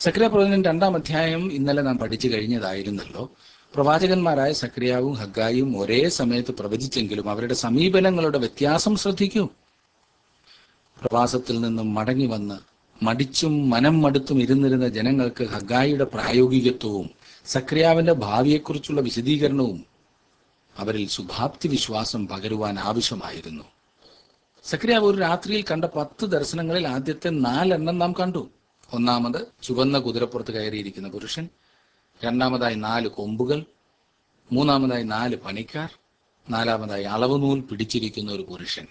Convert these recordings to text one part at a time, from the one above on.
സക്രിയ പ്രവചനം രണ്ടാം അധ്യായം ഇന്നലെ നാം പഠിച്ചു കഴിഞ്ഞതായിരുന്നല്ലോ പ്രവാചകന്മാരായ സക്രിയാവും ഹഗ്ഗായും ഒരേ സമയത്ത് പ്രവചിച്ചെങ്കിലും അവരുടെ സമീപനങ്ങളുടെ വ്യത്യാസം ശ്രദ്ധിക്കൂ പ്രവാസത്തിൽ നിന്നും മടങ്ങി വന്ന് മടിച്ചും മനം മടുത്തും ഇരുന്നിരുന്ന ജനങ്ങൾക്ക് ഹഗ്ഗായിയുടെ പ്രായോഗികത്വവും സക്രിയാവിന്റെ ഭാവിയെക്കുറിച്ചുള്ള വിശദീകരണവും അവരിൽ ശുഭാപ്തി വിശ്വാസം പകരുവാൻ ആവശ്യമായിരുന്നു സക്രിയാവ് ഒരു രാത്രിയിൽ കണ്ട പത്ത് ദർശനങ്ങളിൽ ആദ്യത്തെ നാലെണ്ണം നാം കണ്ടു ഒന്നാമത് ചുവന്ന കുതിരപ്പുറത്ത് കയറിയിരിക്കുന്ന പുരുഷൻ രണ്ടാമതായി നാല് കൊമ്പുകൾ മൂന്നാമതായി നാല് പണിക്കാർ നാലാമതായി അളവ് നൂൽ പിടിച്ചിരിക്കുന്ന ഒരു പുരുഷൻ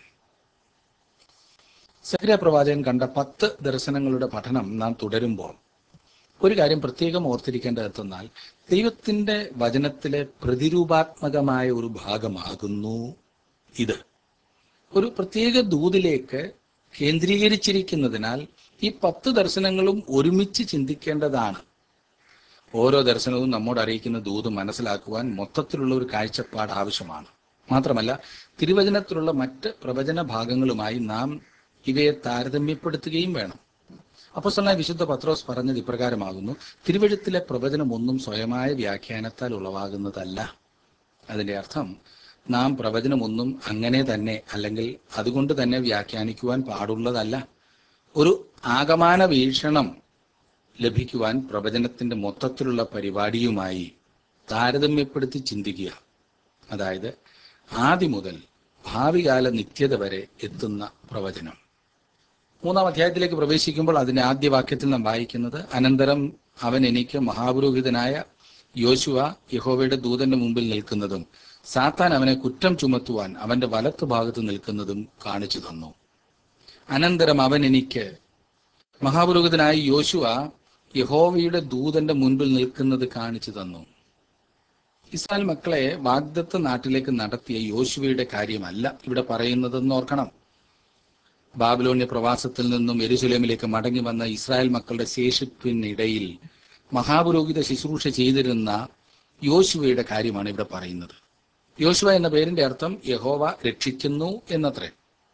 സക്രിയ പ്രവാചകൻ കണ്ട പത്ത് ദർശനങ്ങളുടെ പഠനം നാം തുടരുമ്പോൾ ഒരു കാര്യം പ്രത്യേകം ഓർത്തിരിക്കേണ്ടതെന്നാൽ ദൈവത്തിന്റെ വചനത്തിലെ പ്രതിരൂപാത്മകമായ ഒരു ഭാഗമാകുന്നു ഇത് ഒരു പ്രത്യേക ദൂതിലേക്ക് കേന്ദ്രീകരിച്ചിരിക്കുന്നതിനാൽ ഈ പത്ത് ദർശനങ്ങളും ഒരുമിച്ച് ചിന്തിക്കേണ്ടതാണ് ഓരോ ദർശനവും നമ്മോട് അറിയിക്കുന്ന ദൂത് മനസ്സിലാക്കുവാൻ മൊത്തത്തിലുള്ള ഒരു കാഴ്ചപ്പാട് ആവശ്യമാണ് മാത്രമല്ല തിരുവചനത്തിലുള്ള മറ്റ് പ്രവചന ഭാഗങ്ങളുമായി നാം ഇവയെ താരതമ്യപ്പെടുത്തുകയും വേണം അപ്പോസ്തലനായ വിശുദ്ധ പത്രോസ് പറഞ്ഞത് ഇപ്രകാരമാകുന്നു തിരുവഴുത്തിലെ പ്രവചനം ഒന്നും സ്വയമായ വ്യാഖ്യാനത്താൽ ഉളവാകുന്നതല്ല അതിന്റെ അർത്ഥം നാം പ്രവചനമൊന്നും അങ്ങനെ തന്നെ അല്ലെങ്കിൽ അതുകൊണ്ട് തന്നെ വ്യാഖ്യാനിക്കുവാൻ പാടുള്ളതല്ല ഒരു ആകമാന വീക്ഷണം ലഭിക്കുവാൻ പ്രവചനത്തിന്റെ മൊത്തത്തിലുള്ള പരിപാടിയുമായി താരതമ്യപ്പെടുത്തി ചിന്തിക്കുക അതായത് ആദ്യം മുതൽ ഭാവികാല നിത്യത വരെ എത്തുന്ന പ്രവചനം മൂന്നാം അധ്യായത്തിലേക്ക് പ്രവേശിക്കുമ്പോൾ അതിന്റെ ആദ്യ വാക്യത്തിൽ നാം വായിക്കുന്നത് അനന്തരം അവൻ എനിക്ക് മഹാപുരോഹിതനായ യോശുവ യഹോവയുടെ ദൂതന്റെ മുമ്പിൽ നിൽക്കുന്നതും സാത്താൻ അവനെ കുറ്റം ചുമത്തുവാൻ അവന്റെ വലത്ത് ഭാഗത്ത് നിൽക്കുന്നതും കാണിച്ചു തന്നു അനന്തരം അവൻ എനിക്ക് മഹാപുരോഹിതനായ യോശുവ യഹോവയുടെ ദൂതന്റെ മുൻപിൽ നിൽക്കുന്നത് കാണിച്ചു തന്നു ഇസ്രായേൽ മക്കളെ വാഗ്ദത്ത നാട്ടിലേക്ക് നടത്തിയ യോശുവയുടെ കാര്യമല്ല ഇവിടെ പറയുന്നതെന്ന് ഓർക്കണം ബാബിലോണ്യ പ്രവാസത്തിൽ നിന്നും എരുസലേമിലേക്ക് മടങ്ങി വന്ന ഇസ്രായേൽ മക്കളുടെ ശേഷിപ്പിനിടയിൽ മഹാപുരോഹിത ശുശ്രൂഷ ചെയ്തിരുന്ന യോശുവയുടെ കാര്യമാണ് ഇവിടെ പറയുന്നത് യോശുവ എന്ന പേരിന്റെ അർത്ഥം യഹോവ രക്ഷിക്കുന്നു എന്നത്രേ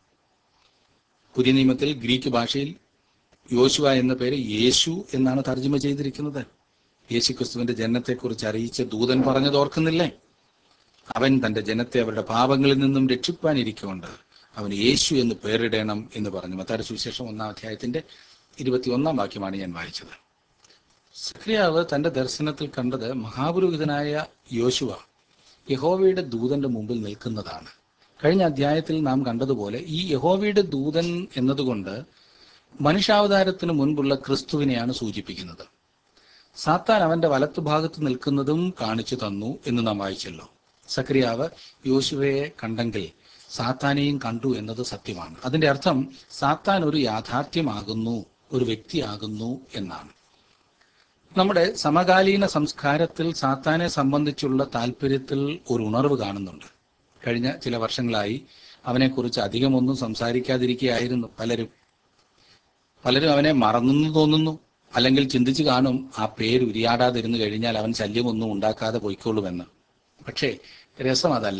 പുതിയ നിയമത്തിൽ ഗ്രീക്ക് ഭാഷയിൽ യോശുവ എന്ന പേര് യേശു എന്നാണ് തർജ്ജമ ചെയ്തിരിക്കുന്നത് യേശുക്രിസ്തുവിന്റെ ജനനത്തെക്കുറിച്ച് അറിയിച്ച ദൂതൻ പറഞ്ഞത് ഓർക്കുന്നില്ലേ അവൻ തന്റെ ജനത്തെ അവരുടെ പാപങ്ങളിൽ നിന്നും രക്ഷിപ്പാനിരിക്കൊണ്ട് അവൻ യേശു എന്ന് പേരിടണം എന്ന് പറഞ്ഞു മത്താര സുവിശേഷം ഒന്നാം അധ്യായത്തിന്റെ ഇരുപത്തിയൊന്നാം വാക്യമാണ് ഞാൻ വായിച്ചത് സക്രിയാവ് തന്റെ ദർശനത്തിൽ കണ്ടത് മഹാപുരോഹിതനായ യോശുവ യഹോവയുടെ ദൂതന്റെ മുമ്പിൽ നിൽക്കുന്നതാണ് കഴിഞ്ഞ അധ്യായത്തിൽ നാം കണ്ടതുപോലെ ഈ യഹോവയുടെ ദൂതൻ എന്നതുകൊണ്ട് മനുഷ്യാവതാരത്തിന് മുൻപുള്ള ക്രിസ്തുവിനെയാണ് സൂചിപ്പിക്കുന്നത് സാത്താൻ അവന്റെ വലത്തുഭാഗത്ത് നിൽക്കുന്നതും കാണിച്ചു തന്നു എന്ന് നാം വായിച്ചല്ലോ സക്രിയാവ് യോശുവയെ കണ്ടെങ്കിൽ സാത്താനെയും കണ്ടു എന്നത് സത്യമാണ് അതിന്റെ അർത്ഥം സാത്താൻ ഒരു യാഥാർത്ഥ്യമാകുന്നു ഒരു വ്യക്തിയാകുന്നു എന്നാണ് നമ്മുടെ സമകാലീന സംസ്കാരത്തിൽ സാത്താനെ സംബന്ധിച്ചുള്ള താല്പര്യത്തിൽ ഒരു ഉണർവ് കാണുന്നുണ്ട് കഴിഞ്ഞ ചില വർഷങ്ങളായി അവനെക്കുറിച്ച് അധികമൊന്നും സംസാരിക്കാതിരിക്കുകയായിരുന്നു പലരും പലരും അവനെ മറന്നെന്ന് തോന്നുന്നു അല്ലെങ്കിൽ ചിന്തിച്ചു കാണും ആ പേര് ഉരിയാടാതിരുന്നു കഴിഞ്ഞാൽ അവൻ ശല്യമൊന്നും ഉണ്ടാക്കാതെ പോയിക്കൊള്ളുമെന്ന് പക്ഷേ രസം അതല്ല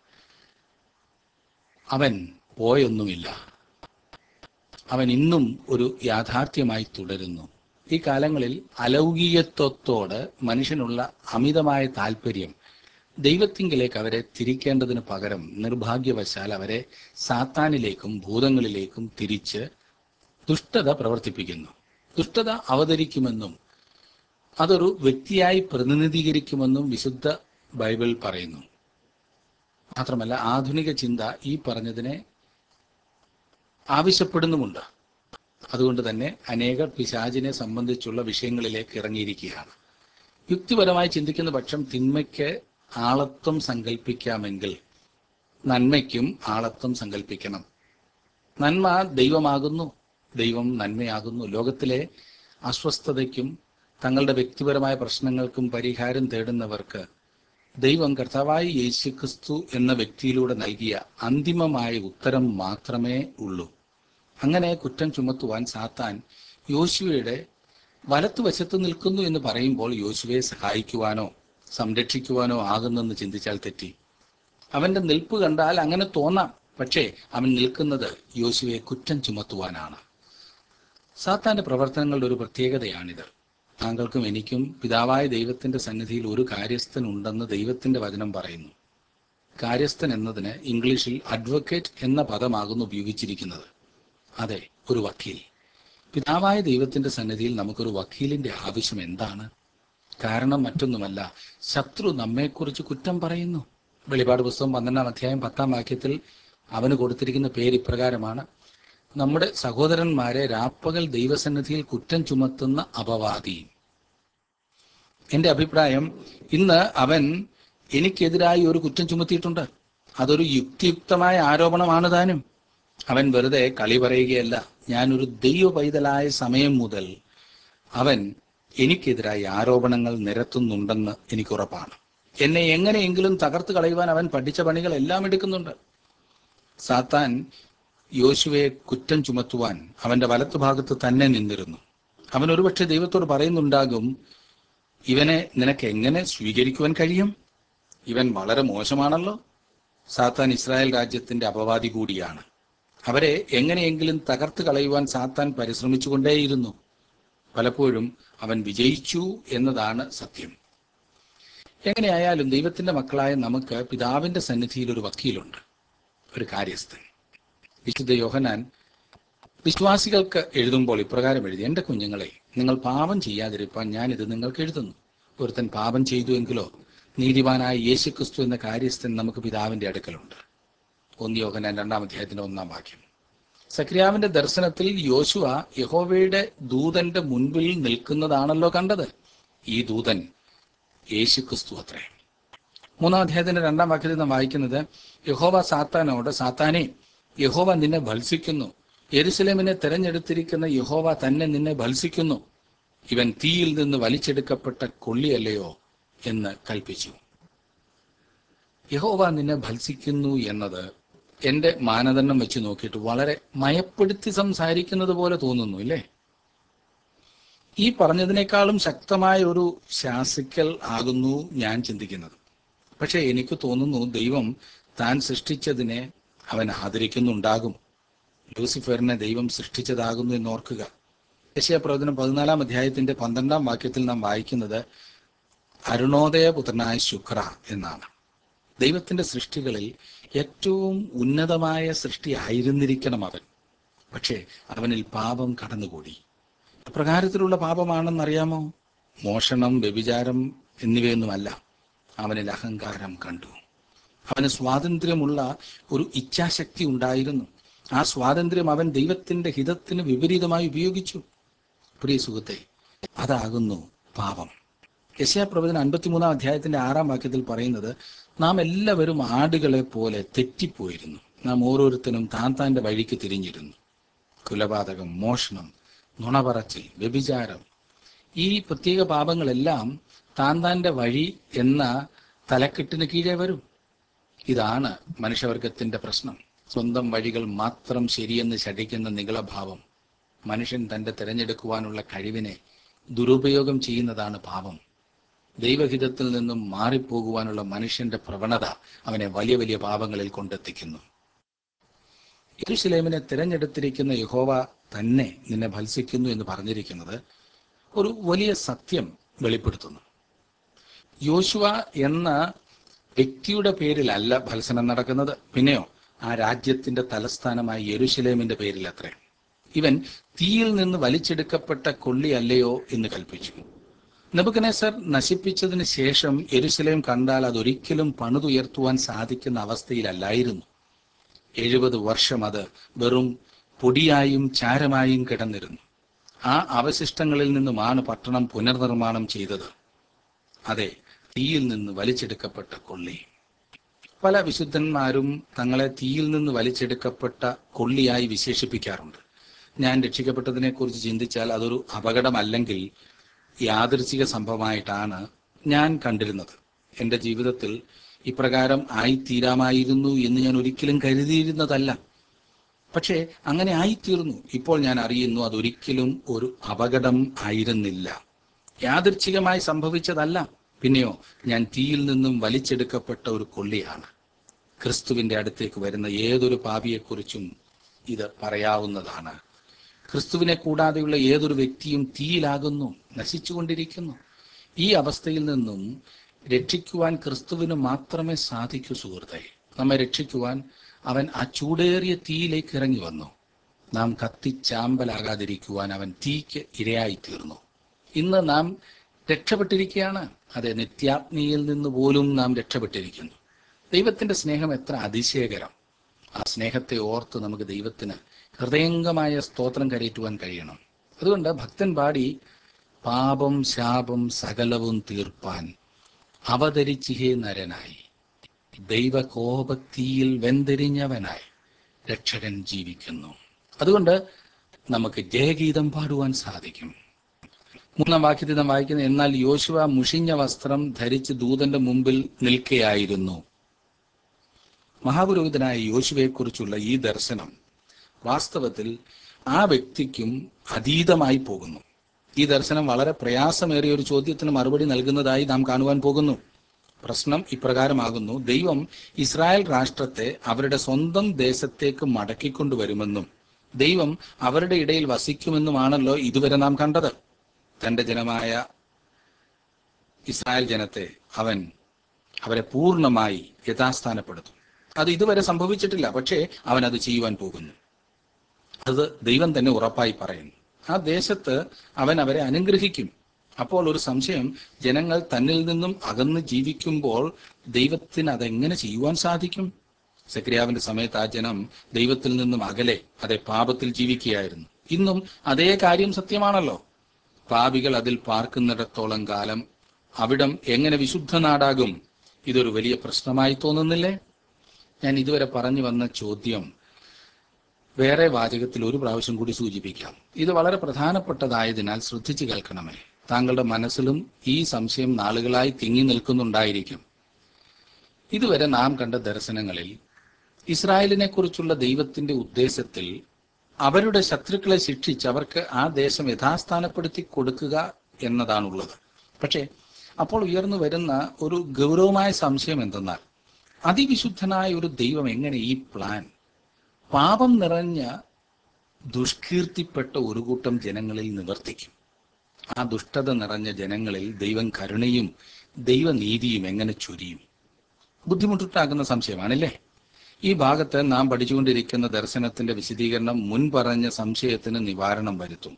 അവൻ പോയൊന്നുമില്ല അവൻ ഇന്നും ഒരു യാഥാർത്ഥ്യമായി തുടരുന്നു ഈ കാലങ്ങളിൽ അലൗകികത്വത്തോട് മനുഷ്യനുള്ള അമിതമായ താല്പര്യം ദൈവത്തിങ്കിലേക്ക് അവരെ തിരിക്കേണ്ടതിന് പകരം നിർഭാഗ്യവശാൽ അവരെ സാത്താനിലേക്കും ഭൂതങ്ങളിലേക്കും തിരിച്ച് ദുഷ്ടത പ്രവർത്തിപ്പിക്കുന്നു ദുഷ്ടത അവതരിക്കുമെന്നും അതൊരു വ്യക്തിയായി പ്രതിനിധീകരിക്കുമെന്നും വിശുദ്ധ ബൈബിൾ പറയുന്നു മാത്രമല്ല ആധുനിക ചിന്ത ഈ പറഞ്ഞതിനെ ആവശ്യപ്പെടുന്നുമുണ്ട് അതുകൊണ്ട് തന്നെ അനേകർ പിശാചിനെ സംബന്ധിച്ചുള്ള വിഷയങ്ങളിലേക്ക് ഇറങ്ങിയിരിക്കുകയാണ് യുക്തിപരമായി ചിന്തിക്കുന്ന പക്ഷം തിന്മയ്ക്ക് ആളത്വം സങ്കല്പിക്കാമെങ്കിൽ നന്മയ്ക്കും ആളത്വം സങ്കല്പിക്കണം നന്മ ദൈവമാകുന്നു ദൈവം നന്മയാകുന്നു ലോകത്തിലെ അസ്വസ്ഥതയ്ക്കും തങ്ങളുടെ വ്യക്തിപരമായ പ്രശ്നങ്ങൾക്കും പരിഹാരം തേടുന്നവർക്ക് ദൈവം കർത്താവായി യേശുക്രിസ്തു എന്ന വ്യക്തിയിലൂടെ നൽകിയ അന്തിമമായ ഉത്തരം മാത്രമേ ഉള്ളൂ അങ്ങനെ കുറ്റം ചുമത്തുവാൻ സാത്താൻ യോശുവയുടെ വലത്തുവശത്ത് നിൽക്കുന്നു എന്ന് പറയുമ്പോൾ യോശുവയെ സഹായിക്കുവാനോ സംരക്ഷിക്കുവാനോ ആകുന്നെന്ന് ചിന്തിച്ചാൽ തെറ്റി അവന്റെ നിൽപ്പ് കണ്ടാൽ അങ്ങനെ തോന്നാം പക്ഷേ അവൻ നിൽക്കുന്നത് യോശുവയെ കുറ്റം ചുമത്തുവാനാണ് സാത്താന്റെ പ്രവർത്തനങ്ങളുടെ ഒരു പ്രത്യേകതയാണിത് താങ്കൾക്കും എനിക്കും പിതാവായ ദൈവത്തിന്റെ സന്നിധിയിൽ ഒരു കാര്യസ്ഥൻ ഉണ്ടെന്ന് ദൈവത്തിന്റെ വചനം പറയുന്നു കാര്യസ്ഥൻ എന്നതിന് ഇംഗ്ലീഷിൽ അഡ്വക്കേറ്റ് എന്ന പദമാകുന്നു ഉപയോഗിച്ചിരിക്കുന്നത് അതെ ഒരു വക്കീൽ പിതാവായ ദൈവത്തിന്റെ സന്നിധിയിൽ നമുക്കൊരു വക്കീലിന്റെ ആവശ്യം എന്താണ് കാരണം മറ്റൊന്നുമല്ല ശത്രു നമ്മെക്കുറിച്ച് കുറ്റം പറയുന്നു വെളിപാട് പുസ്തകം പന്ത്രണ്ടാം അധ്യായം പത്താം വാക്യത്തിൽ അവന് കൊടുത്തിരിക്കുന്ന പേര് ഇപ്രകാരമാണ് നമ്മുടെ സഹോദരന്മാരെ രാപ്പകൽ ദൈവസന്നിധിയിൽ കുറ്റം ചുമത്തുന്ന അപവാദി എന്റെ അഭിപ്രായം ഇന്ന് അവൻ എനിക്കെതിരായി ഒരു കുറ്റം ചുമത്തിയിട്ടുണ്ട് അതൊരു യുക്തിയുക്തമായ ആരോപണമാണ് താനും അവൻ വെറുതെ കളി പറയുകയല്ല ഞാനൊരു ദൈവ പൈതലായ സമയം മുതൽ അവൻ എനിക്കെതിരായി ആരോപണങ്ങൾ നിരത്തുന്നുണ്ടെന്ന് എനിക്ക് ഉറപ്പാണ് എന്നെ എങ്ങനെയെങ്കിലും തകർത്ത് കളയുവാൻ അവൻ പഠിച്ച പണികൾ എല്ലാം എടുക്കുന്നുണ്ട് സാത്താൻ യോശുവയെ കുറ്റം ചുമത്തുവാൻ അവന്റെ വലത്തുഭാഗത്ത് തന്നെ നിന്നിരുന്നു അവൻ ഒരുപക്ഷെ ദൈവത്തോട് പറയുന്നുണ്ടാകും ഇവനെ നിനക്ക് എങ്ങനെ സ്വീകരിക്കുവാൻ കഴിയും ഇവൻ വളരെ മോശമാണല്ലോ സാത്താൻ ഇസ്രായേൽ രാജ്യത്തിന്റെ അപവാദി കൂടിയാണ് അവരെ എങ്ങനെയെങ്കിലും തകർത്ത് കളയുവാൻ സാത്താൻ പരിശ്രമിച്ചുകൊണ്ടേയിരുന്നു പലപ്പോഴും അവൻ വിജയിച്ചു എന്നതാണ് സത്യം എങ്ങനെയായാലും ദൈവത്തിന്റെ മക്കളായ നമുക്ക് പിതാവിന്റെ സന്നിധിയിൽ ഒരു വക്കീലുണ്ട് ഒരു കാര്യസ്ഥൻ വിശുദ്ധ യോഹനാൻ വിശ്വാസികൾക്ക് എഴുതുമ്പോൾ ഇപ്രകാരം എഴുതി എന്റെ കുഞ്ഞുങ്ങളെ നിങ്ങൾ പാപം ചെയ്യാതിരിപ്പാൻ ഞാൻ ഇത് നിങ്ങൾക്ക് എഴുതുന്നു ഒരുത്തൻ പാപം ചെയ്തു എങ്കിലോ നീതിമാനായ യേശുക്രിസ്തു എന്ന കാര്യസ്ഥൻ നമുക്ക് പിതാവിന്റെ അടുക്കലുണ്ട് ഒന്ന് യോഹനാൻ രണ്ടാം അധ്യായത്തിന്റെ ഒന്നാം വാക്യം സക്രിയാവിന്റെ ദർശനത്തിൽ യോശുവ യഹോവയുടെ ദൂതന്റെ മുൻപിൽ നിൽക്കുന്നതാണല്ലോ കണ്ടത് ഈ ദൂതൻ യേശുക്രിസ്തു അത്രേ മൂന്നാം അധ്യായത്തിന്റെ രണ്ടാം വാക്യത്തിൽ നാം വായിക്കുന്നത് യഹോവ സാത്താനോട് സാത്താനെ യഹോവ നിന്നെ ഭത്സിക്കുന്നു യെരുസലേമിനെ തെരഞ്ഞെടുത്തിരിക്കുന്ന യഹോവ തന്നെ നിന്നെ ഭത്സിക്കുന്നു ഇവൻ തീയിൽ നിന്ന് വലിച്ചെടുക്കപ്പെട്ട കൊള്ളിയല്ലയോ എന്ന് കൽപ്പിച്ചു യഹോവ നിന്നെ ഭത്സിക്കുന്നു എന്നത് എന്റെ മാനദണ്ഡം വെച്ച് നോക്കിയിട്ട് വളരെ മയപ്പെടുത്തി സംസാരിക്കുന്നത് പോലെ തോന്നുന്നു ഇല്ലേ ഈ പറഞ്ഞതിനേക്കാളും ശക്തമായ ഒരു ശാസിക്കൽ ആകുന്നു ഞാൻ ചിന്തിക്കുന്നത് പക്ഷെ എനിക്ക് തോന്നുന്നു ദൈവം താൻ സൃഷ്ടിച്ചതിനെ അവൻ ആദരിക്കുന്നുണ്ടാകും ലൂസിഫറിനെ ദൈവം സൃഷ്ടിച്ചതാകുന്നു എന്ന് ഓർക്കുക യശയ പ്രവചനം പതിനാലാം അധ്യായത്തിന്റെ പന്ത്രണ്ടാം വാക്യത്തിൽ നാം വായിക്കുന്നത് അരുണോദയ പുത്രനായ ശുക്ര എന്നാണ് ദൈവത്തിന്റെ സൃഷ്ടികളിൽ ഏറ്റവും ഉന്നതമായ സൃഷ്ടി ആയിരുന്നിരിക്കണം അവൻ പക്ഷേ അവനിൽ പാപം കടന്നുകൂടി എപ്രകാരത്തിലുള്ള പാപമാണെന്നറിയാമോ മോഷണം വ്യഭിചാരം എന്നിവയൊന്നുമല്ല അവനിൽ അഹങ്കാരം കണ്ടു അവന് സ്വാതന്ത്ര്യമുള്ള ഒരു ഇച്ഛാശക്തി ഉണ്ടായിരുന്നു ആ സ്വാതന്ത്ര്യം അവൻ ദൈവത്തിന്റെ ഹിതത്തിന് വിപരീതമായി ഉപയോഗിച്ചു പ്രിയ സുഹൃത്തെ അതാകുന്നു പാപം യശയാ പ്രവചന അൻപത്തിമൂന്നാം അധ്യായത്തിന്റെ ആറാം വാക്യത്തിൽ പറയുന്നത് നാം എല്ലാവരും ആടുകളെ പോലെ തെറ്റിപ്പോയിരുന്നു നാം ഓരോരുത്തരും താൻ താന്റെ വഴിക്ക് തിരിഞ്ഞിരുന്നു കുലപാതകം മോഷണം നുണപറച്ചിൽ വ്യഭിചാരം ഈ പ്രത്യേക പാപങ്ങളെല്ലാം താൻ താന്റെ വഴി എന്ന തലക്കെട്ടിന് കീഴെ വരും ഇതാണ് മനുഷ്യവർഗത്തിന്റെ പ്രശ്നം സ്വന്തം വഴികൾ മാത്രം ശരിയെന്ന് ശഠിക്കുന്ന നികളഭാവം മനുഷ്യൻ തന്റെ തിരഞ്ഞെടുക്കുവാനുള്ള കഴിവിനെ ദുരുപയോഗം ചെയ്യുന്നതാണ് പാപം ദൈവഹിതത്തിൽ നിന്നും മാറിപ്പോകുവാനുള്ള മനുഷ്യന്റെ പ്രവണത അവനെ വലിയ വലിയ പാപങ്ങളിൽ കൊണ്ടെത്തിക്കുന്നു യെരുശലേമിനെ തിരഞ്ഞെടുത്തിരിക്കുന്ന യഹോവ തന്നെ നിന്നെ ഭത്സിക്കുന്നു എന്ന് പറഞ്ഞിരിക്കുന്നത് ഒരു വലിയ സത്യം വെളിപ്പെടുത്തുന്നു യോശുവ എന്ന വ്യക്തിയുടെ പേരിലല്ല ഭത്സനം നടക്കുന്നത് പിന്നെയോ ആ രാജ്യത്തിന്റെ തലസ്ഥാനമായ യെരുശലേമിന്റെ പേരിൽ അത്രേ ഇവൻ തീയിൽ നിന്ന് വലിച്ചെടുക്കപ്പെട്ട കൊള്ളിയല്ലയോ എന്ന് കൽപ്പിച്ചു നെബുക്കനേസർ നശിപ്പിച്ചതിന് ശേഷം യെരുശലേം കണ്ടാൽ അതൊരിക്കലും പണിതുയർത്തുവാൻ സാധിക്കുന്ന അവസ്ഥയിലല്ലായിരുന്നു എഴുപത് വർഷം അത് വെറും പൊടിയായും ചാരമായും കിടന്നിരുന്നു ആ അവശിഷ്ടങ്ങളിൽ നിന്നുമാണ് പട്ടണം പുനർനിർമ്മാണം ചെയ്തത് അതെ തീയിൽ നിന്ന് വലിച്ചെടുക്കപ്പെട്ട കൊള്ളി പല വിശുദ്ധന്മാരും തങ്ങളെ തീയിൽ നിന്ന് വലിച്ചെടുക്കപ്പെട്ട കൊള്ളിയായി വിശേഷിപ്പിക്കാറുണ്ട് ഞാൻ രക്ഷിക്കപ്പെട്ടതിനെ കുറിച്ച് ചിന്തിച്ചാൽ അതൊരു അപകടമല്ലെങ്കിൽ യാദൃച്ഛിക സംഭവമായിട്ടാണ് ഞാൻ കണ്ടിരുന്നത് എൻ്റെ ജീവിതത്തിൽ ഇപ്രകാരം ആയിത്തീരാമായിരുന്നു എന്ന് ഞാൻ ഒരിക്കലും കരുതിയിരുന്നതല്ല പക്ഷേ അങ്ങനെ ആയിത്തീർന്നു ഇപ്പോൾ ഞാൻ അറിയുന്നു അതൊരിക്കലും ഒരു അപകടം ആയിരുന്നില്ല യാദൃച്ഛികമായി സംഭവിച്ചതല്ല പിന്നെയോ ഞാൻ തീയിൽ നിന്നും വലിച്ചെടുക്കപ്പെട്ട ഒരു കൊള്ളിയാണ് ക്രിസ്തുവിന്റെ അടുത്തേക്ക് വരുന്ന ഏതൊരു പാപിയെക്കുറിച്ചും ഇത് പറയാവുന്നതാണ് ക്രിസ്തുവിനെ കൂടാതെയുള്ള ഏതൊരു വ്യക്തിയും തീയിലാകുന്നു നശിച്ചുകൊണ്ടിരിക്കുന്നു ഈ അവസ്ഥയിൽ നിന്നും രക്ഷിക്കുവാൻ ക്രിസ്തുവിന് മാത്രമേ സാധിക്കൂ സുഹൃത്തെ നമ്മെ രക്ഷിക്കുവാൻ അവൻ ആ ചൂടേറിയ തീയിലേക്ക് ഇറങ്ങി വന്നു നാം കത്തിച്ചാമ്പലാകാതിരിക്കുവാൻ അവൻ തീക്ക് ഇരയായി തീർന്നു ഇന്ന് നാം രക്ഷപ്പെട്ടിരിക്കുകയാണ് അതെ നിത്യാഗ്നിയിൽ നിന്ന് പോലും നാം രക്ഷപ്പെട്ടിരിക്കുന്നു ദൈവത്തിന്റെ സ്നേഹം എത്ര അതിശയകരം ആ സ്നേഹത്തെ ഓർത്ത് നമുക്ക് ദൈവത്തിന് ഹൃദയംഗമായ സ്തോത്രം കരയറ്റുവാൻ കഴിയണം അതുകൊണ്ട് ഭക്തൻ പാടി പാപം ശാപം സകലവും തീർപ്പാൻ അവതരിച്ചിഹേ നരനായി ദൈവകോപത്തിയിൽ വെന്തെരിഞ്ഞവനായി രക്ഷകൻ ജീവിക്കുന്നു അതുകൊണ്ട് നമുക്ക് ജയഗീതം പാടുവാൻ സാധിക്കും മൂന്നാം വാക്യത്തിൽ നാം വായിക്കുന്നത് എന്നാൽ യോശുവ മുഷിഞ്ഞ വസ്ത്രം ധരിച്ച് ദൂതന്റെ മുമ്പിൽ നിൽക്കുകയായിരുന്നു മഹാപുരോഹിതനായ യോശുവയെക്കുറിച്ചുള്ള ഈ ദർശനം വാസ്തവത്തിൽ ആ വ്യക്തിക്കും അതീതമായി പോകുന്നു ഈ ദർശനം വളരെ പ്രയാസമേറിയ ഒരു ചോദ്യത്തിന് മറുപടി നൽകുന്നതായി നാം കാണുവാൻ പോകുന്നു പ്രശ്നം ഇപ്രകാരമാകുന്നു ദൈവം ഇസ്രായേൽ രാഷ്ട്രത്തെ അവരുടെ സ്വന്തം ദേശത്തേക്ക് മടക്കിക്കൊണ്ടുവരുമെന്നും ദൈവം അവരുടെ ഇടയിൽ വസിക്കുമെന്നുമാണല്ലോ ഇതുവരെ നാം കണ്ടത് തന്റെ ജനമായ ഇസ്രായേൽ ജനത്തെ അവൻ അവരെ പൂർണ്ണമായി യഥാസ്ഥാനപ്പെടുത്തും അത് ഇതുവരെ സംഭവിച്ചിട്ടില്ല പക്ഷേ അവൻ അത് ചെയ്യുവാൻ പോകുന്നു അത് ദൈവം തന്നെ ഉറപ്പായി പറയുന്നു ആ ദേശത്ത് അവൻ അവരെ അനുഗ്രഹിക്കും അപ്പോൾ ഒരു സംശയം ജനങ്ങൾ തന്നിൽ നിന്നും അകന്ന് ജീവിക്കുമ്പോൾ ദൈവത്തിന് അതെങ്ങനെ ചെയ്യുവാൻ സാധിക്കും സക്രിയാവിന്റെ സമയത്ത് ആ ജനം ദൈവത്തിൽ നിന്നും അകലെ അതെ പാപത്തിൽ ജീവിക്കുകയായിരുന്നു ഇന്നും അതേ കാര്യം സത്യമാണല്ലോ പാപികൾ അതിൽ പാർക്കുന്നിടത്തോളം കാലം അവിടം എങ്ങനെ വിശുദ്ധ നാടാകും ഇതൊരു വലിയ പ്രശ്നമായി തോന്നുന്നില്ലേ ഞാൻ ഇതുവരെ പറഞ്ഞു വന്ന ചോദ്യം വേറെ വാചകത്തിൽ ഒരു പ്രാവശ്യം കൂടി സൂചിപ്പിക്കാം ഇത് വളരെ പ്രധാനപ്പെട്ടതായതിനാൽ ശ്രദ്ധിച്ചു കേൾക്കണമേ താങ്കളുടെ മനസ്സിലും ഈ സംശയം നാളുകളായി തിങ്ങി നിൽക്കുന്നുണ്ടായിരിക്കും ഇതുവരെ നാം കണ്ട ദർശനങ്ങളിൽ ഇസ്രായേലിനെ കുറിച്ചുള്ള ദൈവത്തിന്റെ ഉദ്ദേശത്തിൽ അവരുടെ ശത്രുക്കളെ ശിക്ഷിച്ച് അവർക്ക് ആ ദേശം യഥാസ്ഥാനപ്പെടുത്തി കൊടുക്കുക എന്നതാണുള്ളത് പക്ഷേ അപ്പോൾ ഉയർന്നു വരുന്ന ഒരു ഗൗരവമായ സംശയം എന്തെന്നാൽ അതിവിശുദ്ധനായ ഒരു ദൈവം എങ്ങനെ ഈ പ്ലാൻ പാപം നിറഞ്ഞ ദുഷ്കീർത്തിപ്പെട്ട ഒരു കൂട്ടം ജനങ്ങളിൽ നിവർത്തിക്കും ആ ദുഷ്ടത നിറഞ്ഞ ജനങ്ങളിൽ ദൈവം കരുണയും ദൈവനീതിയും എങ്ങനെ ചൊരിയും ബുദ്ധിമുട്ടുണ്ടാകുന്ന സംശയമാണല്ലേ ഈ ഭാഗത്ത് നാം പഠിച്ചുകൊണ്ടിരിക്കുന്ന ദർശനത്തിന്റെ വിശദീകരണം മുൻ പറഞ്ഞ സംശയത്തിന് നിവാരണം വരുത്തും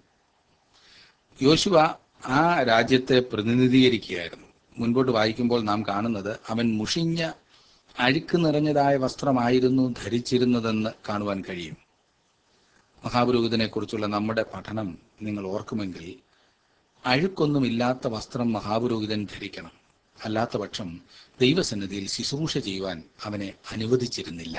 യോശുവ ആ രാജ്യത്തെ പ്രതിനിധീകരിക്കുകയായിരുന്നു മുൻപോട്ട് വായിക്കുമ്പോൾ നാം കാണുന്നത് അവൻ മുഷിഞ്ഞ അഴുക്ക് നിറഞ്ഞതായ വസ്ത്രമായിരുന്നു ധരിച്ചിരുന്നതെന്ന് കാണുവാൻ കഴിയും മഹാപുരോഹിതനെ കുറിച്ചുള്ള നമ്മുടെ പഠനം നിങ്ങൾ ഓർക്കുമെങ്കിൽ അഴുക്കൊന്നുമില്ലാത്ത വസ്ത്രം മഹാപുരോഹിതൻ ധരിക്കണം അല്ലാത്ത പക്ഷം ദൈവസന്നിധിയിൽ ശുശ്രൂഷ ചെയ്യുവാൻ അവനെ അനുവദിച്ചിരുന്നില്ല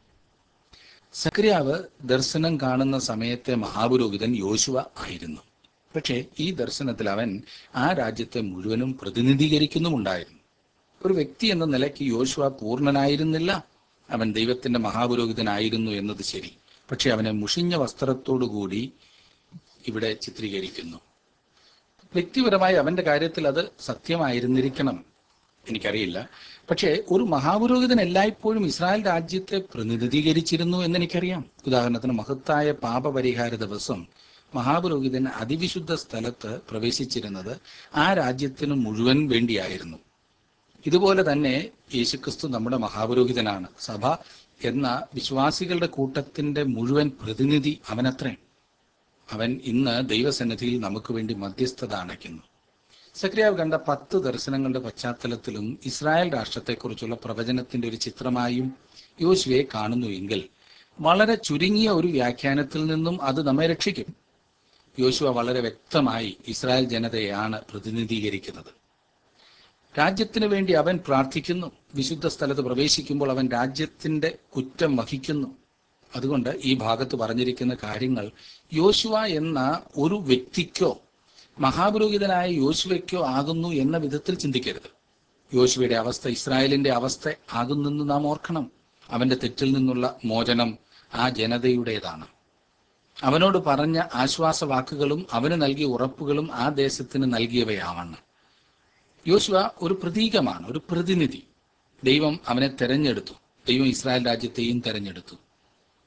സക്രിയാവ് ദർശനം കാണുന്ന സമയത്തെ മഹാപുരോഹിതൻ യോശുവ ആയിരുന്നു പക്ഷേ ഈ ദർശനത്തിൽ അവൻ ആ രാജ്യത്തെ മുഴുവനും പ്രതിനിധീകരിക്കുന്നുമുണ്ടായിരുന്നു ഒരു വ്യക്തി എന്ന നിലയ്ക്ക് യോശുവ പൂർണ്ണനായിരുന്നില്ല അവൻ ദൈവത്തിന്റെ മഹാപുരോഹിതനായിരുന്നു എന്നത് ശരി പക്ഷെ അവനെ മുഷിഞ്ഞ വസ്ത്രത്തോടുകൂടി ഇവിടെ ചിത്രീകരിക്കുന്നു വ്യക്തിപരമായി അവന്റെ കാര്യത്തിൽ അത് സത്യമായിരുന്നിരിക്കണം എനിക്കറിയില്ല പക്ഷേ ഒരു മഹാപുരോഹിതൻ എല്ലായ്പ്പോഴും ഇസ്രായേൽ രാജ്യത്തെ പ്രതിനിധീകരിച്ചിരുന്നു എന്ന് എനിക്കറിയാം ഉദാഹരണത്തിന് മഹത്തായ പാപപരിഹാര ദിവസം മഹാപുരോഹിതൻ അതിവിശുദ്ധ സ്ഥലത്ത് പ്രവേശിച്ചിരുന്നത് ആ രാജ്യത്തിന് മുഴുവൻ വേണ്ടിയായിരുന്നു ഇതുപോലെ തന്നെ യേശുക്രിസ്തു നമ്മുടെ മഹാപുരോഹിതനാണ് സഭ എന്ന വിശ്വാസികളുടെ കൂട്ടത്തിന്റെ മുഴുവൻ പ്രതിനിധി അവനത്രേ അവൻ ഇന്ന് ദൈവസന്നിധിയിൽ നമുക്ക് വേണ്ടി മധ്യസ്ഥത അണയ്ക്കുന്നു സക്രിയാവ് കണ്ട പത്ത് ദർശനങ്ങളുടെ പശ്ചാത്തലത്തിലും ഇസ്രായേൽ രാഷ്ട്രത്തെക്കുറിച്ചുള്ള പ്രവചനത്തിന്റെ ഒരു ചിത്രമായും യോശുവെ കാണുന്നു എങ്കിൽ വളരെ ചുരുങ്ങിയ ഒരു വ്യാഖ്യാനത്തിൽ നിന്നും അത് നമ്മെ രക്ഷിക്കും യോശുവ വളരെ വ്യക്തമായി ഇസ്രായേൽ ജനതയാണ് പ്രതിനിധീകരിക്കുന്നത് രാജ്യത്തിന് വേണ്ടി അവൻ പ്രാർത്ഥിക്കുന്നു വിശുദ്ധ സ്ഥലത്ത് പ്രവേശിക്കുമ്പോൾ അവൻ രാജ്യത്തിന്റെ കുറ്റം വഹിക്കുന്നു അതുകൊണ്ട് ഈ ഭാഗത്ത് പറഞ്ഞിരിക്കുന്ന കാര്യങ്ങൾ യോശുവ എന്ന ഒരു വ്യക്തിക്കോ മഹാപുരോഹിതനായ യോശുവയ്ക്കോ ആകുന്നു എന്ന വിധത്തിൽ ചിന്തിക്കരുത് യോശുവയുടെ അവസ്ഥ ഇസ്രായേലിന്റെ അവസ്ഥ ആകുന്നെന്ന് നാം ഓർക്കണം അവന്റെ തെറ്റിൽ നിന്നുള്ള മോചനം ആ ജനതയുടേതാണ് അവനോട് പറഞ്ഞ ആശ്വാസവാക്കുകളും അവന് നൽകിയ ഉറപ്പുകളും ആ ദേശത്തിന് നൽകിയവയാവണം യോശുവ ഒരു പ്രതീകമാണ് ഒരു പ്രതിനിധി ദൈവം അവനെ തെരഞ്ഞെടുത്തു ദൈവം ഇസ്രായേൽ രാജ്യത്തെയും തെരഞ്ഞെടുത്തു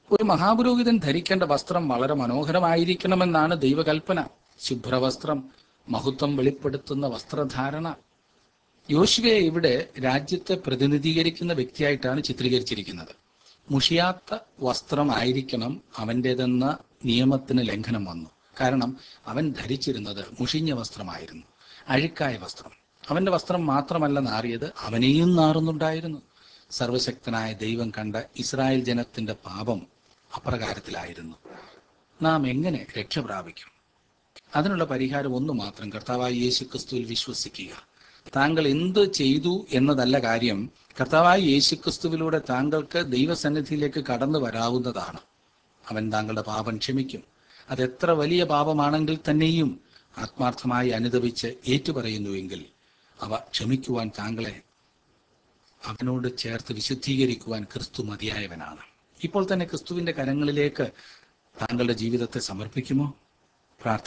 ഒരു മഹാപുരോഹിതൻ ധരിക്കേണ്ട വസ്ത്രം വളരെ മനോഹരമായിരിക്കണമെന്നാണ് ദൈവകൽപ്പന ശുഭ്രവസ്ത്രം മഹത്വം വെളിപ്പെടുത്തുന്ന വസ്ത്രധാരണ യോശുവയെ ഇവിടെ രാജ്യത്തെ പ്രതിനിധീകരിക്കുന്ന വ്യക്തിയായിട്ടാണ് ചിത്രീകരിച്ചിരിക്കുന്നത് മുഷിയാത്ത വസ്ത്രമായിരിക്കണം അവൻ്റേതെന്ന നിയമത്തിന് ലംഘനം വന്നു കാരണം അവൻ ധരിച്ചിരുന്നത് മുഷിഞ്ഞ വസ്ത്രമായിരുന്നു അഴുക്കായ വസ്ത്രം അവന്റെ വസ്ത്രം മാത്രമല്ല നാറിയത് അവനെയും നാറുന്നുണ്ടായിരുന്നു സർവശക്തനായ ദൈവം കണ്ട ഇസ്രായേൽ ജനത്തിന്റെ പാപം അപ്രകാരത്തിലായിരുന്നു നാം എങ്ങനെ രക്ഷ പ്രാപിക്കും അതിനുള്ള പരിഹാരം ഒന്ന് മാത്രം കർത്താവായ യേശു ക്രിസ്തുവിൽ വിശ്വസിക്കുക താങ്കൾ എന്ത് ചെയ്തു എന്നതല്ല കാര്യം കർത്താവായ യേശു ക്രിസ്തുവിലൂടെ താങ്കൾക്ക് ദൈവസന്നിധിയിലേക്ക് കടന്നു വരാവുന്നതാണ് അവൻ താങ്കളുടെ പാപം ക്ഷമിക്കും അതെത്ര വലിയ പാപമാണെങ്കിൽ തന്നെയും ആത്മാർത്ഥമായി അനുദപിച്ച് ഏറ്റുപറയുന്നുവെങ്കിൽ അവ ക്ഷമിക്കുവാൻ താങ്കളെ അവനോട് ചേർത്ത് വിശുദ്ധീകരിക്കുവാൻ ക്രിസ്തു മതിയായവനാണ് ഇപ്പോൾ തന്നെ ക്രിസ്തുവിന്റെ കരങ്ങളിലേക്ക് താങ്കളുടെ ജീവിതത്തെ സമർപ്പിക്കുമോ പ്രാർത്ഥിക്കാം